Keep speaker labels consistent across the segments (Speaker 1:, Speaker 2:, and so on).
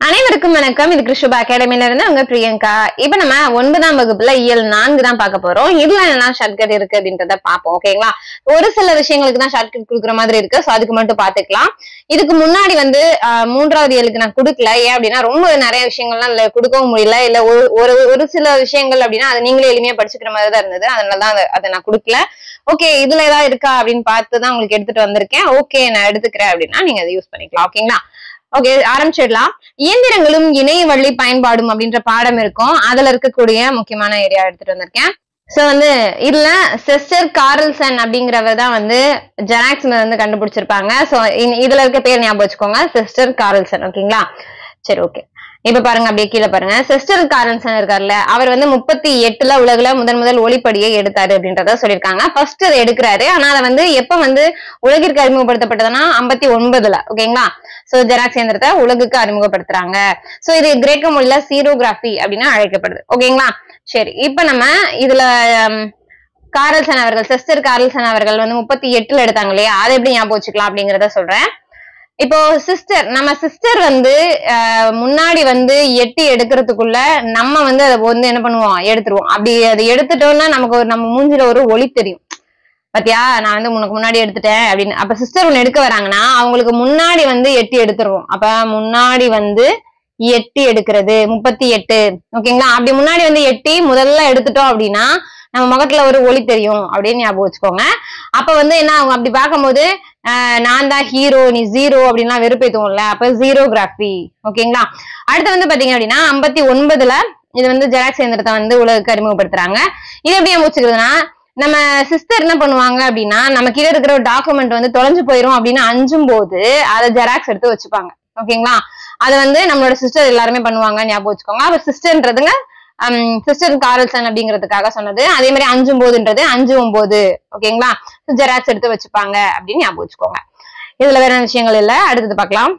Speaker 1: அனைவருக்கும் வணக்கம் இது கிருஷ்ணபா அகாடமில இருந்து உங்க பிரியங்கா இப்ப நம்ம ஒன்பதாம் வகுப்புல இயல் நான்கு தான் பார்க்க போறோம் இதுல என்ன ஷார்ட்கட் இருக்கு அப்படின்றத பார்ப்போம் ஓகேங்களா ஒரு சில விஷயங்களுக்கு தான் ஷார்ட்கட் கொடுக்குற மாதிரி இருக்கு சோ அதுக்கு மட்டும் பாத்துக்கலாம் இதுக்கு முன்னாடி வந்து ஆஹ், மூன்றாவது இயலுக்கு நான் கொடுக்கல ஏன் அப்படின்னா ரொம்ப நிறைய விஷயங்கள்லாம் இல்ல கொடுக்கவும் முடியல இல்ல ஒரு ஒரு ஒரு சில விஷயங்கள் அப்படின்னா அதை நீங்களே எளிமையா படிச்சுக்கிற மாதிரி தான் இருந்தது அதனாலதான் அதை- அதை நான் கொடுக்கல ஓகே இதுல ஏதாவது இருக்கா அப்படின்னு பார்த்து தான் உங்களுக்கு எடுத்துட்டு வந்திருக்கேன் ஓகே நான் எடுத்துக்கிறேன் அப்படின்னா நீங்க அதை யூஸ் பண்ணிக்கலாம் ஓகேங்களா ஓகே ஆரம்பிச்சிடலாம் இயந்திரங்களும் இணைய வழி பயன்பாடும் அப்படின்ற பாடம் இருக்கும் அதுல இருக்கக்கூடிய முக்கியமான ஏரியா எடுத்துட்டு வந்திருக்கேன் சோ வந்து இதுல சிஸ்டர் கார்ல்சன் அப்படிங்கிறவர் தான் வந்து ஜெராக்ஸ் வந்து கண்டுபிடிச்சிருப்பாங்க சோ இதுல இருக்க பேர் ஞாபகம் வச்சுக்கோங்க சிஸ்டர் கார்ல்சன் ஓகேங்களா சரி ஓகே இப்ப பாருங்க அப்படியே கீழே பாருங்க சிஸ்டர் காரன்சன் இருக்கார்ல அவர் வந்து முப்பத்தி எட்டுல உலகுல முதன் முதல் ஒளிப்படியை எடுத்தாரு அப்படின்றத சொல்லியிருக்காங்க ஃபர்ஸ்ட் அதை எடுக்கிறாரு ஆனா அதை வந்து எப்ப வந்து உலகிற்கு அறிமுகப்படுத்தப்பட்டதுன்னா ஐம்பத்தி ஒன்பதுல ஓகேங்களா சோ ஜெராக்ஸ் இயந்திரத்தை உலகுக்கு அறிமுகப்படுத்துறாங்க சோ இது கிரேக்க மொழியில சீரோகிராஃபி அப்படின்னு அழைக்கப்படுது ஓகேங்களா சரி இப்ப நம்ம இதுல ஹம், காரல்சன் அவர்கள் சிஸ்டர் காரல்சன் அவர்கள் வந்து முப்பத்தி எட்டுல எடுத்தாங்க இல்லையா அதை எப்படி ஞாபகம் வச்சுக்கலாம் அப்படிங்கறத சொல்றேன் இப்போ சிஸ்டர் நம்ம சிஸ்டர் வந்து அஹ், முன்னாடி வந்து எட்டி எடுக்கிறதுக்குள்ள நம்ம வந்து அதை வந்து என்ன பண்ணுவோம் எடுத்துருவோம் அப்படி அதை எடுத்துட்டோம்னா நமக்கு ஒரு நம்ம மூஞ்சில ஒரு ஒளி தெரியும் பாத்தியா நான் வந்து உனக்கு முன்னாடி எடுத்துட்டேன் அப்படின்னு அப்ப சிஸ்டர் ஒண்ணு எடுக்க வராங்கன்னா அவங்களுக்கு முன்னாடி வந்து எட்டி எடுத்துருவோம் அப்ப முன்னாடி வந்து எட்டி எடுக்கிறது முப்பத்தி எட்டு ஓகேங்களா அப்படி முன்னாடி வந்து எட்டி முதல்ல எடுத்துட்டோம் அப்படின்னா நம்ம முகத்துல ஒரு ஒளி தெரியும் அப்படின்னு ஞாபகம் வச்சுக்கோங்க அப்ப வந்து என்ன ஆகும் அப்படி பார்க்கும்போது ஆஹ் நான் தான் ஹீரோ நீ ஜீரோ அப்படின்லாம் வெறுப்பேத்துவோம்ல அப்ப ஜீரோகிராஃபி ஓகேங்களா அடுத்து வந்து பாத்தீங்க அப்படின்னா ஐம்பத்தி ஒன்பதுல இது வந்து ஜெராக்ஸ் இயந்திரத்தை வந்து உலகுக்கு அறிமுகப்படுத்துறாங்க இது எப்படி அமைச்சுக்கிறதுனா நம்ம சிஸ்டர் என்ன பண்ணுவாங்க அப்படின்னா நம்ம கீழே இருக்கிற ஒரு டாக்குமெண்ட் வந்து தொலைஞ்சு போயிரும் அப்படின்னு அஞ்சும் போது அதை ஜெராக்ஸ் எடுத்து வச்சுப்பாங்க ஓகேங்களா அது வந்து நம்மளோட சிஸ்டர் எல்லாருமே பண்ணுவாங்க ஞாபகம் வச்சுக்கோங்க அப்ப சிஸ்டர்ன்றதுங்க சிஸ்டர் காரல்சன் அப்படிங்கிறதுக்காக சொன்னது அதே மாதிரி அஞ்சும் போதுன்றது அஞ்சு ஒன்பது ஓகேங்களா ஜெராக்ஸ் எடுத்து வச்சுப்பாங்க அப்படின்னு ஞாபகம் வச்சுக்கோங்க இதுல வேற என்ன விஷயங்கள் இல்ல அடுத்தது பார்க்கலாம்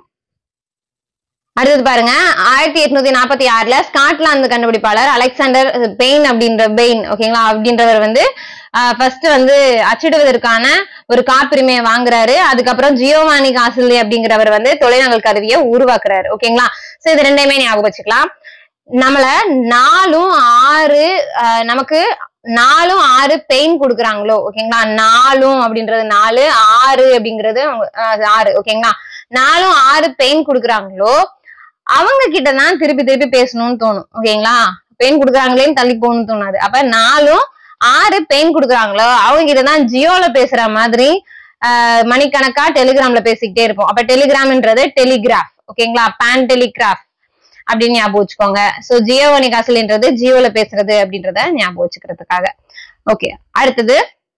Speaker 1: அடுத்தது பாருங்க ஆயிரத்தி எட்நூத்தி நாற்பத்தி ஆறுல ஸ்காட்லாந்து கண்டுபிடிப்பாளர் அலெக்சாண்டர் பெயின் அப்படின்ற பெயின் ஓகேங்களா அப்படின்றவர் வந்து ஃபர்ஸ்ட் வந்து அச்சிடுவதற்கான ஒரு காப்புரிமையை வாங்குறாரு அதுக்கப்புறம் ஜியோவானி காசிலி அப்படிங்கிறவர் வந்து தொலைநகல் கருவியை உருவாக்குறாரு ஓகேங்களா சோ இது ரெண்டையுமே ஞாபகம் வச்சுக்கலாம் நம்மள நாலும் ஆறு ஆஹ் நமக்கு நாலும் ஆறு பெயின் கொடுக்குறாங்களோ ஓகேங்களா நாலும் அப்படின்றது நாலு ஆறு அப்படிங்கிறது ஆஹ் ஆறு ஓகேங்களா நாலும் ஆறு பெயின் கொடுக்குறாங்களோ அவங்க கிட்ட தான் திருப்பி திருப்பி பேசணும்னு தோணும் ஓகேங்களா பெயின் கொடுக்குறாங்களேன்னு தள்ளி போகணும்னு தோணாது அப்ப நாலும் ஆறு பெயின் கொடுக்குறாங்களோ அவங்க கிட்ட தான் ஜியோல பேசுற மாதிரி ஆஹ் மணிக்கணக்கா டெலிகிராம்ல பேசிக்கிட்டே இருப்போம் அப்ப டெலிகிராம்ன்றது டெலிகிராஃப் ஓகேங்களா பேன் டெலிகிராஃப் அப்படின்னு ஞாபகம் வச்சுக்கோங்க சோ ஜியோவனி காசல்ன்றது ஜியோல பேசுறது அப்படின்றத ஞாபகம் வச்சுக்கிறதுக்காக ஓகே அடுத்தது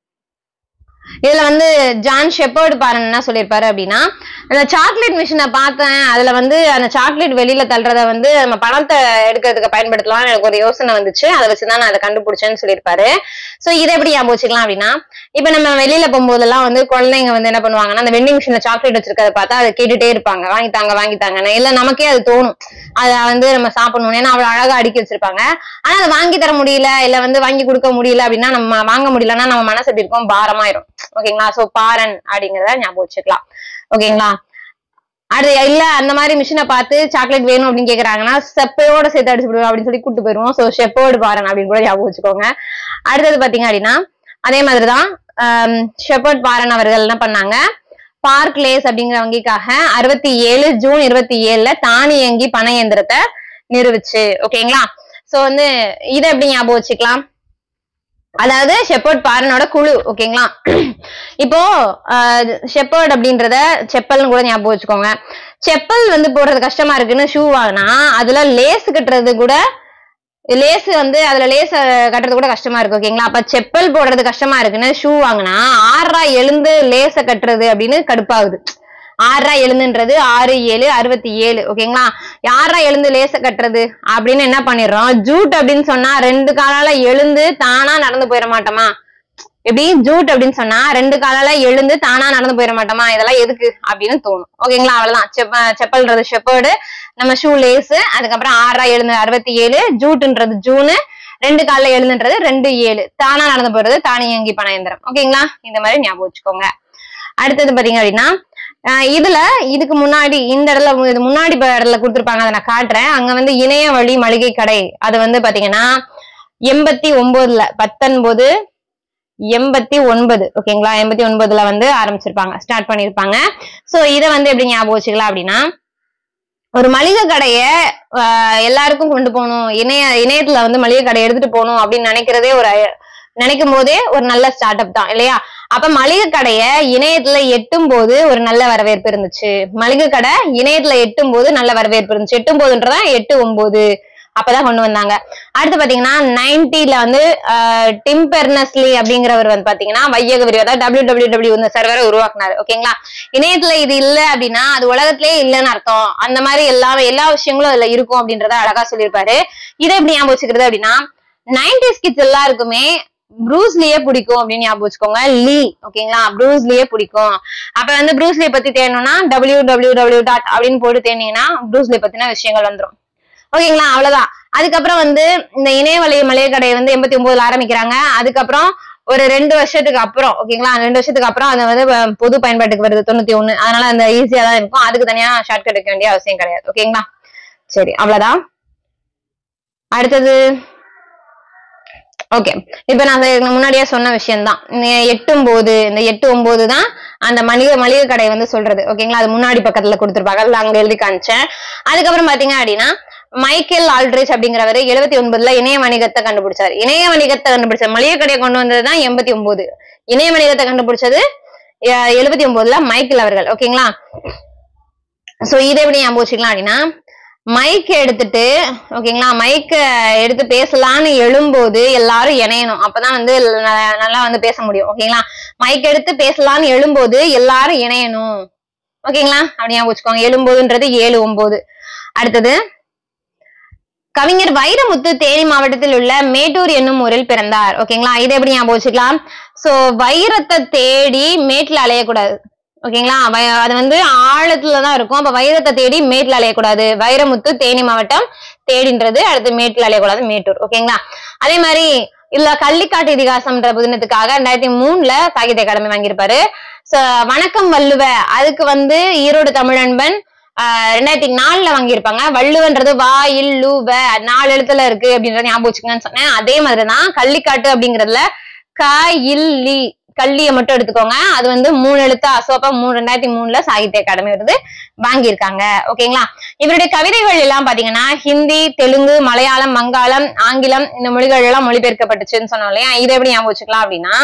Speaker 1: இதுல வந்து ஜான் ஷெப்பர்டு பாருங்க என்ன சொல்லியிருப்பாரு அப்படின்னா அந்த சாக்லேட் மிஷினை பார்த்தேன் அதுல வந்து அந்த சாக்லேட் வெளியில தள்ளுறத வந்து நம்ம பணத்தை எடுக்கிறதுக்கு பயன்படுத்தலாம்னு எனக்கு ஒரு யோசனை வந்துச்சு அதை வச்சுதான் நான் அதை கண்டுபிடிச்சேன்னு சொல்லியிருப்பாரு சோ இதை எப்படி ஞாபகம் வச்சுக்கலாம் அப்படின்னா இப்ப நம்ம வெளியில போகும்போதெல்லாம் வந்து குழந்தைங்க வந்து என்ன பண்ணுவாங்கன்னா அந்த வெண்டிங் மிஷின்ல சாக்லேட் வச்சிருக்கத பார்த்தா அதை கேட்டுட்டே இருப்பாங்க வாங்கித்தாங்க வாங்கித்தாங்கன்னு இல்ல நமக்கே அது தோணும் அதை வந்து நம்ம சாப்பிடணும் ஏன்னா அவ்வளவு அழகா அடுக்கி வச்சிருப்பாங்க ஆனா அதை வாங்கி தர முடியல இல்ல வந்து வாங்கி கொடுக்க முடியல அப்படின்னா நம்ம வாங்க முடியலன்னா நம்ம மனசு எப்படி இருக்கும் பாரமாயிரும் ஓகேங்களா சோ பாரன் அப்படிங்கறத ஞாபகம் வச்சுக்கலாம் ஓகேங்களா அடுத்து இல்ல அந்த மாதிரி மிஷினை பார்த்து சாக்லேட் வேணும் அப்படின்னு கேக்குறாங்கன்னா செப்பையோட சேர்த்து அடிச்சு விடுவோம் அப்படின்னு சொல்லி கூட்டு போயிருவோம் சோ ஷெப்போர்டு பாரன் அப்படின்னு கூட ஞாபகம் வச்சுக்கோங்க அடுத்தது பாத்தீங்க அப்படின்னா அதே மாதிரிதான் ஷெப்பர்ட் பாரன் அவர்கள் என்ன பண்ணாங்க பார்க் லேஸ் அப்படிங்கிற வங்கிக்காக அறுபத்தி ஏழு ஜூன் இருபத்தி ஏழுல தானியங்கி பண இயந்திரத்தை நிறுவுச்சு ஓகேங்களா சோ வந்து இதை எப்படி ஞாபகம் வச்சுக்கலாம் அதாவது ஷெப்பர்ட் பாரனோட குழு ஓகேங்களா இப்போ ஷெப்பர்ட் அப்படின்றத செப்பல்னு கூட ஞாபகம் வச்சுக்கோங்க செப்பல் வந்து போடுறது கஷ்டமா இருக்குன்னு ஷூ வாங்கினா அதுல லேஸ் கட்டுறது கூட லேஸ் வந்து அதுல லேஸ் கட்டுறது கூட கஷ்டமா இருக்கு ஓகேங்களா அப்ப செப்பல் போடுறது கஷ்டமா இருக்குன்னு ஷூ வாங்கினா ஆறா எழுந்து லேச கட்டுறது அப்படின்னு கடுப்பாகுது ஆறா எழுந்துன்றது ஆறு ஏழு அறுபத்தி ஏழு ஓகேங்களா யாரா எழுந்து லேச கட்டுறது அப்படின்னு என்ன பண்ணிடுறோம் ஜூட் அப்படின்னு சொன்னா ரெண்டு காலால எழுந்து தானா நடந்து போயிட மாட்டோமா எப்படி ஜூட் அப்படின்னு சொன்னா ரெண்டு காலால எழுந்து தானா நடந்து போயிட மாட்டோமா இதெல்லாம் எதுக்கு அப்படின்னு தோணும் ஓகேங்களா அவ்வளவுதான் செப்ப செப்பல்ன்றது ஷெப்பர்டு நம்ம ஷூ லேஸ் அதுக்கப்புறம் ஆறா எழுந்து அறுபத்தி ஏழு ஜூட்டுன்றது ஜூனு ரெண்டு கால்ல எழுதுன்றது ரெண்டு ஏழு தானா நடந்து போறது தானியங்கி பண இயந்திரம் ஓகேங்களா இந்த மாதிரி ஞாபகம் வச்சுக்கோங்க அடுத்தது பாத்தீங்க அப்படின்னா ஆஹ் இதுல இதுக்கு முன்னாடி இந்த இடத்துல இது முன்னாடி இப்ப இடத்துல கொடுத்துருப்பாங்க அதை நான் காட்டுறேன் அங்க வந்து இணைய வழி மளிகை கடை அது வந்து பாத்தீங்கன்னா எண்பத்தி ஒன்பதுல பத்தொன்பது எண்பத்தி ஒன்பது ஓகேங்களா எண்பத்தி ஒன்பதுல வந்து ஆரம்பிச்சிருப்பாங்க ஸ்டார்ட் பண்ணிருப்பாங்க சோ இதை வந்து எப்படி ஞாபகம் வச்சுக்கலாம் அப்படின்னா ஒரு மளிகை கடைய ஆஹ் எல்லாருக்கும் கொண்டு போகணும் இணைய இணையத்துல வந்து மளிகை கடை எடுத்துட்டு போகணும் அப்படின்னு நினைக்கிறதே ஒரு நினைக்கும் போதே ஒரு நல்ல ஸ்டார்ட் அப் தான் இல்லையா அப்ப மளிகை கடைய இணையத்துல எட்டும் போது ஒரு நல்ல வரவேற்பு இருந்துச்சு மளிகை கடை இணையத்துல எட்டும் போது நல்ல வரவேற்பு இருந்துச்சு எட்டும் போதுன்றதா எட்டு ஒன்பது அப்பதான் கொண்டு வந்தாங்க அடுத்து பாத்தீங்கன்னா நைன்டில வந்து ஆஹ் டிம் பெர்னஸ்லி அப்படிங்கிறவர் வந்து பாத்தீங்கன்னா வையக விரிவு அதாவது டபிள்யூ டபிள்யூ டபிள்யூ இந்த சர்வரை உருவாக்குனாரு ஓகேங்களா இணையத்துல இது இல்ல அப்படின்னா அது உலகத்திலேயே இல்லைன்னு அர்த்தம் அந்த மாதிரி எல்லா எல்லா விஷயங்களும் அதுல இருக்கும் அப்படின்றத அழகா சொல்லியிருப்பாரு இதை எப்படி ஞாபகம் வச்சுக்கிறது அப்படின்னா நைன்டிஸ் கிட்ஸ் எல்லாருக்குமே ப்ரூஸ்லியே பிடிக்கும் அப்படின்னு ஞாபகம் வச்சுக்கோங்க லீ ஓகேங்களா ப்ரூஸ்லியே பிடிக்கும் அப்ப வந்து ப்ரூஸ்லியை பத்தி தேடணும்னா டபிள்யூ டபிள்யூ டபிள்யூ டாட் அப்படின்னு போட்டு தேடினீங்கன்னா ப்ரூஸ்லி பத்தின விஷயங்கள் வந்துரும் ஓகேங்களா அவ்வளவுதான் அதுக்கப்புறம் வந்து இந்த இணையவழி மளிகை கடையை வந்து எண்பத்தி ஒன்பதுல ஆரம்பிக்கிறாங்க அதுக்கப்புறம் ஒரு ரெண்டு வருஷத்துக்கு அப்புறம் ஓகேங்களா ரெண்டு வருஷத்துக்கு அப்புறம் அது வந்து அஹ், பொது பயன்பாட்டுக்கு வருது தொண்ணூத்தி ஒண்ணு அதனால அந்த ஈஸியா தான் இருக்கும் அதுக்கு தனியா ஷார்ட் கட் வைக்க வேண்டிய அவசியம் கிடையாது ஓகேங்களா சரி அவ்வளவுதான் அடுத்தது ஓகே இப்ப நான் இதுக்கு முன்னாடியே சொன்ன விஷயம்தான் இந்த எட்டும் போது இந்த எட்டு ஒன்பது தான் அந்த மளிகை மளிகை கடை வந்து சொல்றது ஓகேங்களா அது முன்னாடி பக்கத்துல கொடுத்துருப்பாங்க அதுல அங்க எழுதி காமிச்சேன் அதுக்கப்புறம் பாத்தீங்க அப்படின்னா மைக்கேல் ஆல்ட்ரிச் அப்படிங்கிறவர் எழுபத்தி ஒன்பதுல இணைய வணிகத்தை கண்டுபிடிச்சாரு இணைய வணிகத்தை கண்டுபிடிச்ச மளிகை கடையை கொண்டு வந்ததுதான் எண்பத்தி ஒன்பது இணைய வணிகத்தை கண்டுபிடிச்சது எழுபத்தி ஒன்பதுல மைக்கேல் அவர்கள் ஓகேங்களா சோ இதை எப்படி ஞாபகம் வச்சுக்கலாம் அப்படின்னா மைக் எடுத்துட்டு ஓகேங்களா மைக்க எடுத்து பேசலாம்னு எழும்போது எல்லாரும் இணையணும் அப்பதான் வந்து ந- நல்லா வந்து பேச முடியும் ஓகேங்களா மைக் எடுத்து பேசலாம்னு எழும்போது எல்லாரும் இணையணும் ஓகேங்களா அப்படி ஞாபகம் வச்சுக்கோங்க எழும்போதுன்றது ஏழு ஒன்பது அடுத்தது கவிஞர் வைரமுத்து தேனி மாவட்டத்தில் உள்ள மேட்டூர் என்னும் ஊரில் பிறந்தார் ஓகேங்களா இதை எப்படி ஞாபகம் வச்சுக்கலாம் சோ வைரத்தை தேடி மேட்ல அலையக்கூடாது ஓகேங்களா வய- அது வந்து ஆழத்துல தான் இருக்கும் அப்ப வைரத்தை தேடி மேட்ல அலையக்கூடாது வைரமுத்து தேனி மாவட்டம் தேடின்றது அடுத்து மேட்ல அலையக்கூடாது மேட்டூர் ஓகேங்களா அதே மாதிரி இல்ல கள்ளிக்காட்டு இதிகாசம்ன்ற புதினத்துக்காக ரெண்டாயிரத்தி மூணுல சாகித்ய அகாடமி வாங்கியிருப்பாரு So, வணக்கம் வள்ளுவ அதுக்கு வந்து ஈரோடு தமிழன்பன் ஆஹ் ரெண்டாயிரத்தி நாலுல வாங்கியிருப்பாங்க வள்ளுவன்றது வா இல் லு வ நாலு எழுத்துல இருக்கு அப்படின்றத ஞாபகம் வச்சுக்கங்கன்னு சொன்னேன் அதே மாதிரிதான் கள்ளிக்காட்டு அப்படிங்கறதுல க இல் லி கல்லியை மட்டும் எடுத்துக்கோங்க அது வந்து மூணு எழுத்து அசோப்பா மூணு ரெண்டாயிரத்தி மூணுல சாகித்ய அகாடமி விருது வாங்கியிருக்காங்க ஓகேங்களா இவருடைய கவிதைகள் எல்லாம் பாத்தீங்கன்னா ஹிந்தி தெலுங்கு மலையாளம் வங்காளம் ஆங்கிலம் இந்த மொழிகள் எல்லாம் மொழிபெயர்க்கப்பட்டுச்சுன்னு சொன்னோம் இல்லையா இதை எப்படி ஞாபகம் வச்சுக்கலாம் அப்படின்னா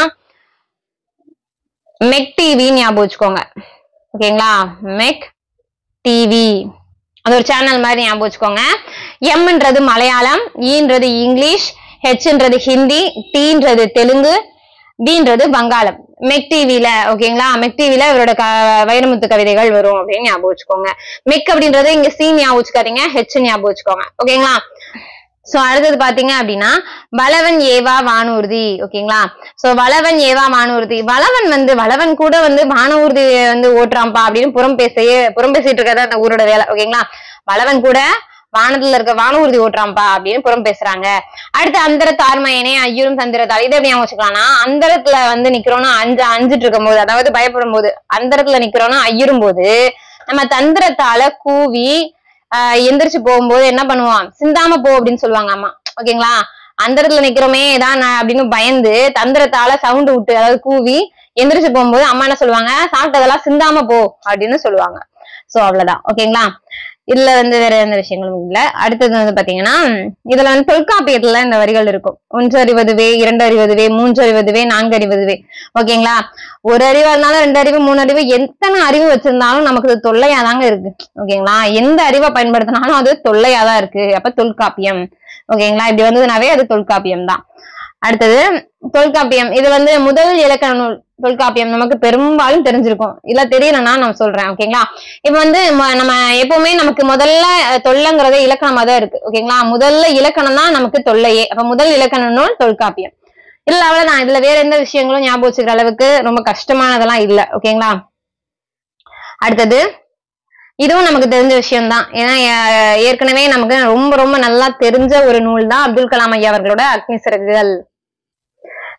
Speaker 1: மெக் டிவி ஞாபகம் வச்சுக்கோங்க ஓகேங்களா மெக் டிவி அது ஒரு சேனல் மாதிரி ஞாபகம் வச்சுக்கோங்க எம்ன்றது மலையாளம் ஈன்றது இங்கிலீஷ் ஹெச்ன்றது ஹிந்தி டீன்றது தெலுங்கு டீன்றது வங்காளம் மெக் டிவில ஓகேங்களா மெக் டிவில இவரோட க வைரமுத்து கவிதைகள் வரும் அப்படின்னு ஞாபகம் வச்சுக்கோங்க மெக் அப்படின்றது இங்க சி ஞாபகம் வச்சுக்காதீங்க ஹெச் ஞாபகம் வச்சுக்கோங்க ஓகேங்களா சோ அடுத்தது பாத்தீங்க அப்படின்னா வளவன் ஏவா வானூர்தி ஓகேங்களா சோ வளவன் ஏவா வானூர்தி வளவன் வந்து வளவன் கூட வந்து வானூர்தி வந்து ஓட்டுறான்ப்பா அப்படின்னு புறம் பேசையே புறம் பேசிட்டு இருக்கிறது அந்த ஊரோட வேலை ஓகேங்களா வளவன் கூட வானத்துல இருக்க வானூர்தி ஓட்டுறான்ப்பா அப்படின்னு புறம் பேசுறாங்க அடுத்து அந்தர தார்மயனே ஐயரும் தந்திரத்தால் இதை எப்படி ஞாபகம் வச்சுக்கலாம்னா அந்தரத்துல வந்து நிக்கிறோம்னா அஞ்சு அஞ்சிட்டு இருக்கும் போது அதாவது பயப்படும் போது அந்தரத்துல நிக்கிறோம்னா ஐயரும் போது நம்ம தந்திரத்தால கூவி ஆஹ் எந்திரிச்சு போகும்போது என்ன பண்ணுவான் சிந்தாம போ அப்படின்னு சொல்லுவாங்க அம்மா ஓகேங்களா அந்த இடத்துல நிக்கிறோமே தான் அப்படின்னு பயந்து தந்திரத்தால சவுண்ட் விட்டு அதாவது கூவி எந்திரிச்சு போகும்போது அம்மா என்ன சொல்லுவாங்க சாப்பிட்டதெல்லாம் சிந்தாம போ அப்படின்னு சொல்லுவாங்க சோ அவ்வளவுதான் ஓகேங்களா இதுல வந்து வேற எந்த விஷயங்களும் இல்ல அடுத்தது வந்து பாத்தீங்கன்னா இதுல வந்து தொல்காப்பியத்துல இந்த வரிகள் இருக்கும் ஒன்று அறிவதுவே இரண்டு அறிவதுவே மூன்று அறிவதுவே நான்கு அறிவதுவே ஓகேங்களா ஒரு அறிவா இருந்தாலும் ரெண்டு அறிவு மூணு அறிவு எத்தனை அறிவு வச்சிருந்தாலும் நமக்கு அது தொல்லையா தாங்க இருக்கு ஓகேங்களா எந்த அறிவை பயன்படுத்தினாலும் அது தொல்லையா தான் இருக்கு அப்ப தொல்காப்பியம் ஓகேங்களா இப்படி வந்ததுனாவே அது தொல்காப்பியம் தான் அடுத்தது தொல்காப்பியம் இது வந்து முதல் இலக்கண நூல் தொல்காப்பியம் நமக்கு பெரும்பாலும் தெரிஞ்சிருக்கும் இல்ல தெரியலன்னா நான் சொல்றேன் ஓகேங்களா இப்ப வந்து ம- நம்ம எப்பவுமே நமக்கு முதல்ல அஹ், தொல்லைங்கிறதே இலக்கணமா தான் இருக்கு ஓகேங்களா முதல்ல இலக்கணம் தான் நமக்கு தொல்லையே அப்ப முதல் இலக்கண நூல் தொல்காப்பியம் இல்ல அவ்வளவுதான் இதுல வேற எந்த விஷயங்களும் ஞாபகம் வச்சுக்கிற அளவுக்கு ரொம்ப கஷ்டமானதெல்லாம் இல்ல ஓகேங்களா அடுத்தது இதுவும் நமக்கு தெரிஞ்ச விஷயம்தான் ஏன்னா அஹ், ஏற்கனவே நமக்கு ரொம்ப ரொம்ப நல்லா தெரிஞ்ச ஒரு நூல் தான் அப்துல் கலாம் ஐயா அவர்களோட அக்னி சிறகுகள்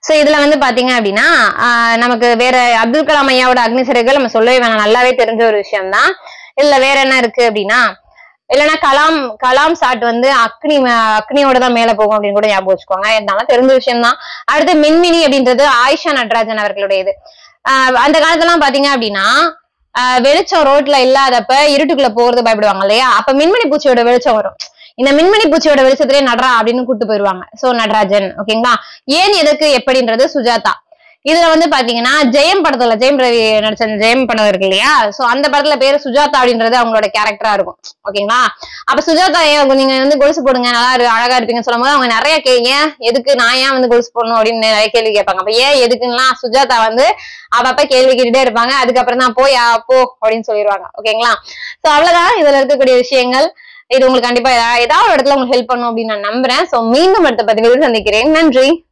Speaker 1: சோ இதுல வந்து பாத்தீங்க அப்படின்னா ஆஹ் நமக்கு வேற அப்துல் கலாம் ஐயாவோட அக்னி சிறைகள் நம்ம சொல்லவே வேணாம் நல்லாவே தெரிஞ்ச ஒரு விஷயம் தான் இதுல வேற என்ன இருக்கு அப்படின்னா இல்லைன்னா கலாம் கலாம் சாட் வந்து அக்னி ம- அக்னியோட தான் மேல போகும் அப்படின்னு கூட ஞாபகம் வச்சுக்கோங்க இதனால தெரிஞ்ச விஷயம் தான் அடுத்து மின்மினி அப்படின்றது ஆயிஷா நடராஜன் அவர்களுடையது ஆஹ் அந்த காலத்துலாம் பாத்தீங்க அப்படின்னா ஆஹ் வெளிச்சம் ரோட்ல இல்லாதப்ப இருட்டுக்குள்ள போறது பயப்படுவாங்க இல்லையா அப்ப மின்மினி பூச்சியோட வெளிச்சம் வரும் இந்த மின்மினி பூச்சியோட வெளிச்சத்திலே நடரா அப்படின்னு கூட்டு போயிருவாங்க சோ நடராஜன் ஓகேங்களா ஏன் எதுக்கு எப்படின்றது சுஜாதா இதுல வந்து பாத்தீங்கன்னா ஜெயம் படத்துல ஜெயம் ரவி நடிச்ச அந்த ஜெயம் படம் இருக்கு இல்லையா சோ அந்த படத்துல பேரு சுஜாதா அப்படின்றது அவங்களோட கேரக்டரா இருக்கும் ஓகேங்களா அப்ப சுஜாதா ஏன் நீங்க வந்து கொலுசு போடுங்க நல்லா இரு- அழகா இருப்பீங்கன்னு சொல்லும்போது அவங்க நிறைய கே ஏன் எதுக்கு நான் ஏன் வந்து கொலுசு போடணும் அப்படின்னு நிறைய கேள்வி கேட்பாங்க அப்ப ஏன் எதுக்குன்னா சுஜாதா வந்து அப்பப்ப கேள்வி கேட்டுட்டே இருப்பாங்க அதுக்கப்புறம் தான் போய் ஆ, போ அப்படின்னு சொல்லிடுவாங்க ஓகேங்களா சோ அவ்வளவுதான் இதுல இருக்கக்கூடிய விஷயங்கள் இது உங்களுக்கு கண்டிப்பா ஏதா- ஏதாவது ஒரு இடத்துல உங்களுக்கு ஹெல்ப் பண்ணும் அப்படின்னு நான் நம்புறேன் சோ மீண்டும் அடுத்த பதிவில் சந்திக்கிறேன் நன்றி